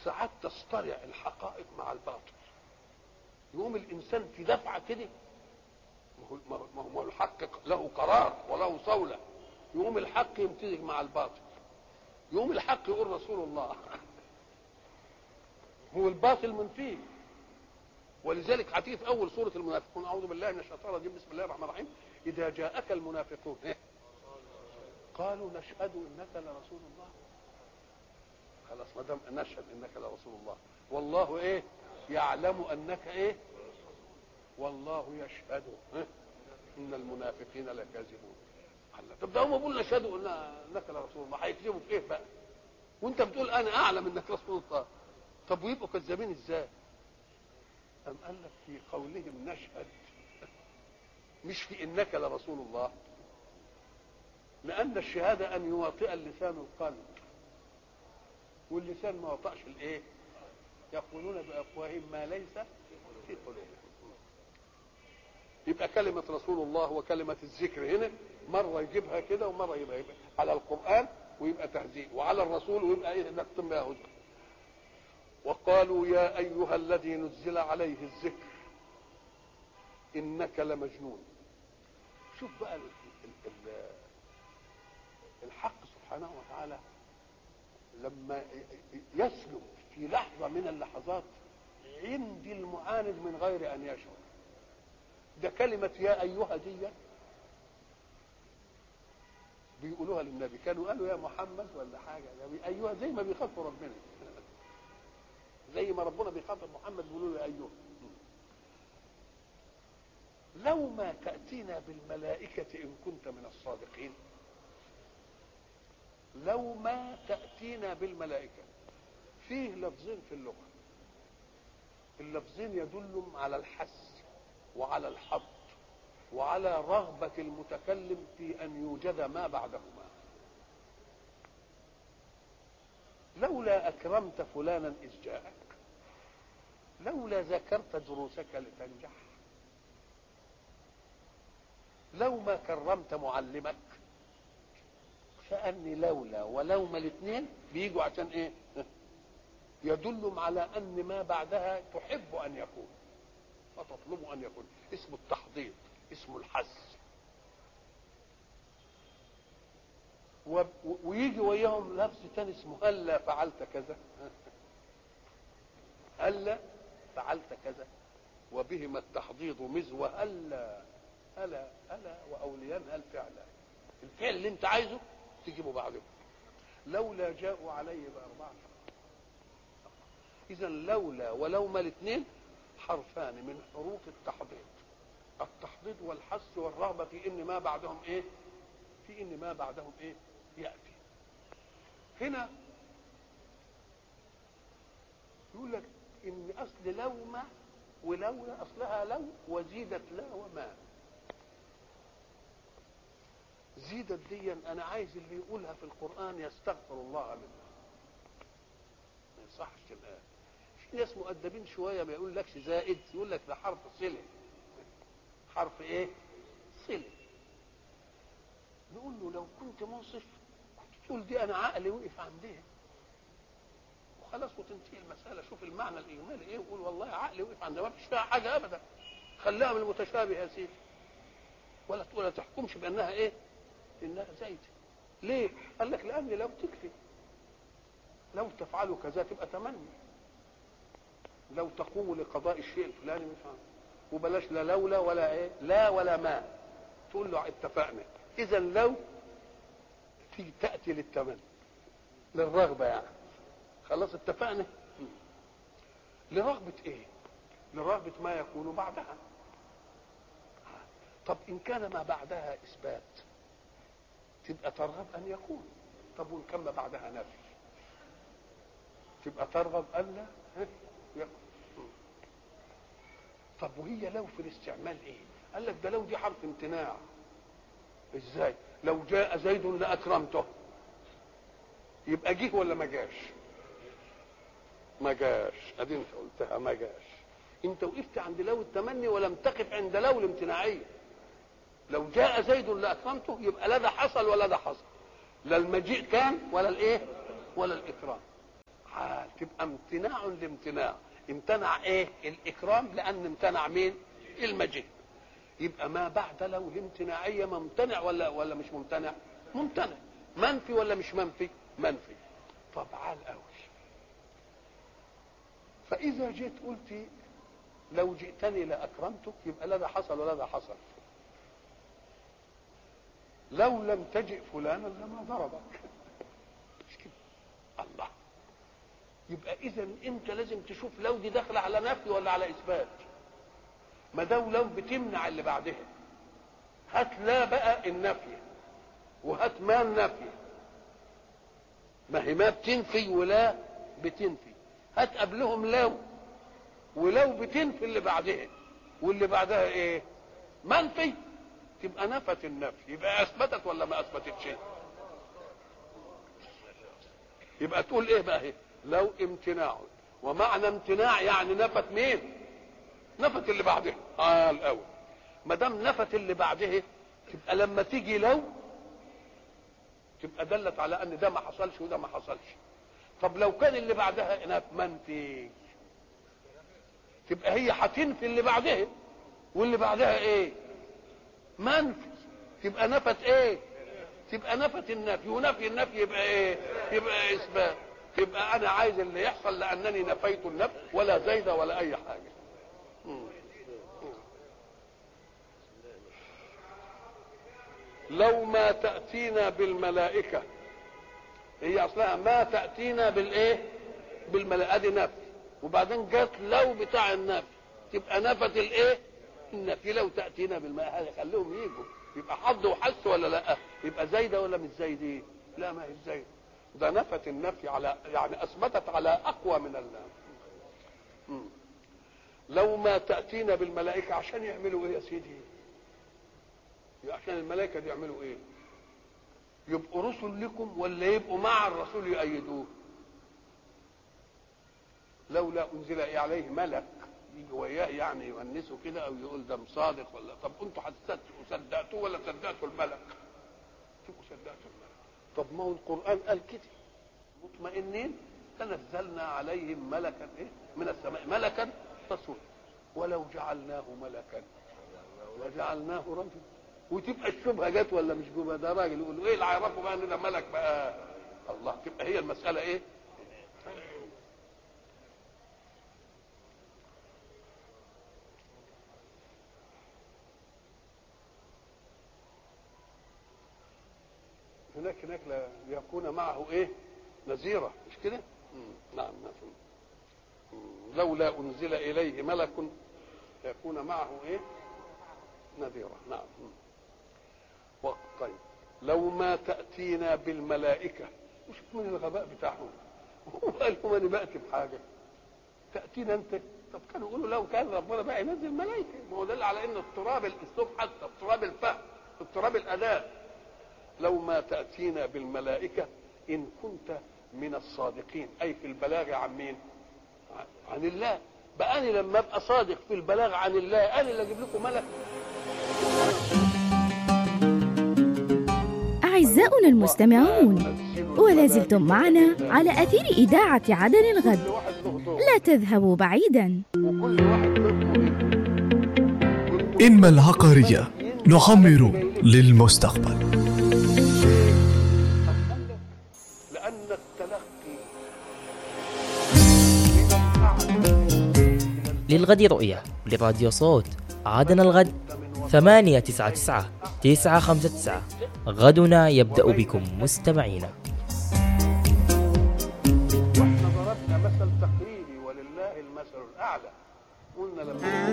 ساعات تصطرع الحقائق مع الباطل يقوم الانسان في دفعه كده ما هو ما هو الحق له قرار وله صوله يقوم الحق يمتزج مع الباطل يقوم الحق يقول رسول الله هو الباطل من فيه ولذلك هتيجي في اول سوره المنافقون اعوذ بالله من الشيطان الرجيم بسم الله الرحمن الرحيم اذا جاءك المنافقون إيه؟ قالوا نشهد انك لرسول الله خلاص ما دام نشهد انك لرسول الله والله ايه يعلم انك ايه والله يشهد إيه؟ ان المنافقين لكاذبون الله طب ده هم بيقولوا نشهدوا انك لرسول الله هيكذبوا في ايه بقى وانت بتقول انا اعلم انك رسول الله طب ويبقوا كذابين ازاي أم قال لك في قولهم نشهد مش في انك لرسول الله لان الشهاده ان يواطئ اللسان القلب واللسان ما وطأش الايه يقولون بافواههم ما ليس في قلوبهم يبقى كلمة رسول الله وكلمة الذكر هنا مرة يجيبها كده ومرة يبقى, يبقى على القرآن ويبقى تهزيء وعلى الرسول ويبقى ايه نكتم بها هزء وقالوا يا أيها الذي نزل عليه الذكر إنك لمجنون شوف بقى ال ال ال الحق سبحانه وتعالى لما يسلك في لحظة من اللحظات عند المعاند من غير أن يشعر ده كلمة يا أيها دي بيقولوها للنبي كانوا قالوا يا محمد ولا حاجة ده أيها زي ما بيخافوا ربنا زي ما ربنا بيخاطب محمد بيقولوا له يا أيها لو ما تأتينا بالملائكة إن كنت من الصادقين لو ما تأتينا بالملائكة فيه لفظين في اللغة اللفظين يدل على الحس وعلى الحظ وعلى رغبة المتكلم في أن يوجد ما بعدهما لولا أكرمت فلانا إذ جاءك لولا ذكرت دروسك لتنجح لو ما كرمت معلمك فأني لولا ولوما الاثنين بيجوا عشان ايه يدل على ان ما بعدها تحب ان يكون وتطلب ان يكون اسمه التحضيض اسمه الحث و... ويجي وياهم لفظ تاني اسمه هلا فعلت كذا هلا فعلت كذا وبهما التحضيض مزوى هلا هلا هلا واوليان هل فعلا الفعل اللي انت عايزه تجيبه بعده لولا جاءوا علي بأربعة إذا لولا ولوما الاثنين حرفان من حروف التحضيض التحضيض والحث والرغبة في إن ما بعدهم إيه؟ في إن ما بعدهم إيه؟ يأتي هنا يقول لك إن أصل لوما ولولا أصلها لو وزيدت لا وما زيدت دي انا عايز اللي يقولها في القران يستغفر الله منها ما يصحش الان في ناس مؤدبين شويه ما يقول لكش زائد يقول لك ده حرف صله حرف ايه صله نقول له لو كنت منصف كنت تقول دي انا عقلي وقف عندها وخلاص وتنتهي المساله شوف المعنى الاجمالي ايه وقول والله عقلي وقف عندها ما فيش فيها حاجه ابدا خليها من المتشابه يا سيدي ولا ولا تحكمش بانها ايه انها زايده ليه قال لك لان لو تكفي لو تفعلوا كذا تبقى تمني لو تقوم لقضاء الشيء الفلاني مش عارف وبلاش لا لولا ولا ايه لا ولا ما تقول له اتفقنا اذا لو تيجي تاتي للتمني للرغبه يعني خلاص اتفقنا لرغبه ايه لرغبه ما يكون بعدها طب ان كان ما بعدها اثبات تبقى ترغب ان يكون طب وان كان ما بعدها نفي تبقى ترغب الا يكون طب وهي لو في الاستعمال ايه قال لك ده لو دي حرف امتناع ازاي لو جاء زيد لاكرمته يبقى جه ولا ما جاش ما جاش ادي انت قلتها ما جاش انت وقفت عند لو التمني ولم تقف عند لو الامتناعيه لو جاء زيد لاكرمته يبقى لا ده حصل ولا ده حصل لا المجيء كان ولا الايه ولا الاكرام حال تبقى امتناع لامتناع امتنع ايه الاكرام لان امتنع مين المجيء يبقى ما بعد لو الامتناعيه ممتنع ولا ولا مش ممتنع ممتنع منفي ولا مش منفي منفي طب عال قوي فاذا جيت قلت لو جئتني لاكرمتك يبقى لا ده حصل ولا ده حصل لو لم تجئ فلانا لما ضربك مش كده الله يبقى اذا انت لازم تشوف لو دي داخله على نفي ولا على اثبات ما دام لو بتمنع اللي بعدها هات لا بقى النفي وهات ما النفي ما هي ما بتنفي ولا بتنفي هات قبلهم لو ولو بتنفي اللي بعدها واللي بعدها ايه منفي تبقى نفت النفي يبقى اثبتت ولا ما اثبتتش يبقى تقول ايه بقى هي لو امتناع ومعنى امتناع يعني نفت مين نفت اللي بعدها اه الاول ما دام نفت اللي بعدها تبقى لما تيجي لو تبقى دلت على ان ده ما حصلش وده ما حصلش طب لو كان اللي بعدها نف منفي تبقى هي هتنفي اللي بعدها واللي بعدها ايه منفي تبقى نفت ايه تبقى نفت النفي ونفي النفي يبقى ايه يبقى اثبات يبقى انا عايز اللي يحصل لانني نفيت النفي ولا زيد ولا اي حاجه مم. لو ما تأتينا بالملائكة هي أصلها ما تأتينا بالإيه؟ بالملائكة دي نفي وبعدين جت لو بتاع النفي تبقى نفت الإيه؟ النفي لو تأتينا بالملائكة هذا خليهم يجوا يبقى حظ وحس ولا لا؟ يبقى زايدة ولا مش زايدة؟ لا ما هي زايدة ده نفت النفي على يعني أثبتت على أقوى من اللام مم. لو ما تأتينا بالملائكة عشان يعملوا إيه يا سيدي؟ عشان الملائكه دي يعملوا ايه يبقوا رسل لكم ولا يبقوا مع الرسول يؤيدوه لولا انزل عليه ملك يجي وياه يعني يونسه كده او يقول ده مصادق ولا طب انتوا صدقتوه ولا صدقتوا الملك تبقوا صدقتوا الملك طب ما هو القران قال كده مطمئنين تنزلنا عليهم ملكا ايه من السماء ملكا رسول ولو جعلناه ملكا وجعلناه رجلا وتبقى الشبهه جت ولا مش جوه ده راجل يقول له ايه اللي عرفه بقى ان ده ملك بقى الله تبقى هي المساله ايه هناك هناك لا يكون معه ايه نذيرة مش كده نعم نعم لولا انزل اليه ملك يكون معه ايه نذيرة نعم طيب لو ما تأتينا بالملائكة مش من الغباء بتاعهم هو قال لهم انا بأتي بحاجة تأتينا انت طب كانوا يقولوا لو كان ربنا بقى ينزل ملائكة ما هو دل على ان اضطراب الاسلوب حتى اضطراب الفهم اضطراب الاداء لو ما تأتينا بالملائكة ان كنت من الصادقين اي في البلاغ عن مين عن الله بقى انا لما ابقى صادق في البلاغ عن الله انا اللي اجيب لكم ملك أعزاؤنا المستمعون ولا زلتم معنا على أثير إذاعة عدن الغد لا تذهبوا بعيدا إنما العقارية نعمر للمستقبل لأن التلقي للغد رؤية لراديو صوت عادنا الغد ثمانية تسعة تسعة تسعة خمسة تسعة غدنا يبدأ بكم مستمعينا واحنا ضربنا مثل تقريبي ولله المثل الأعلى قلنا لما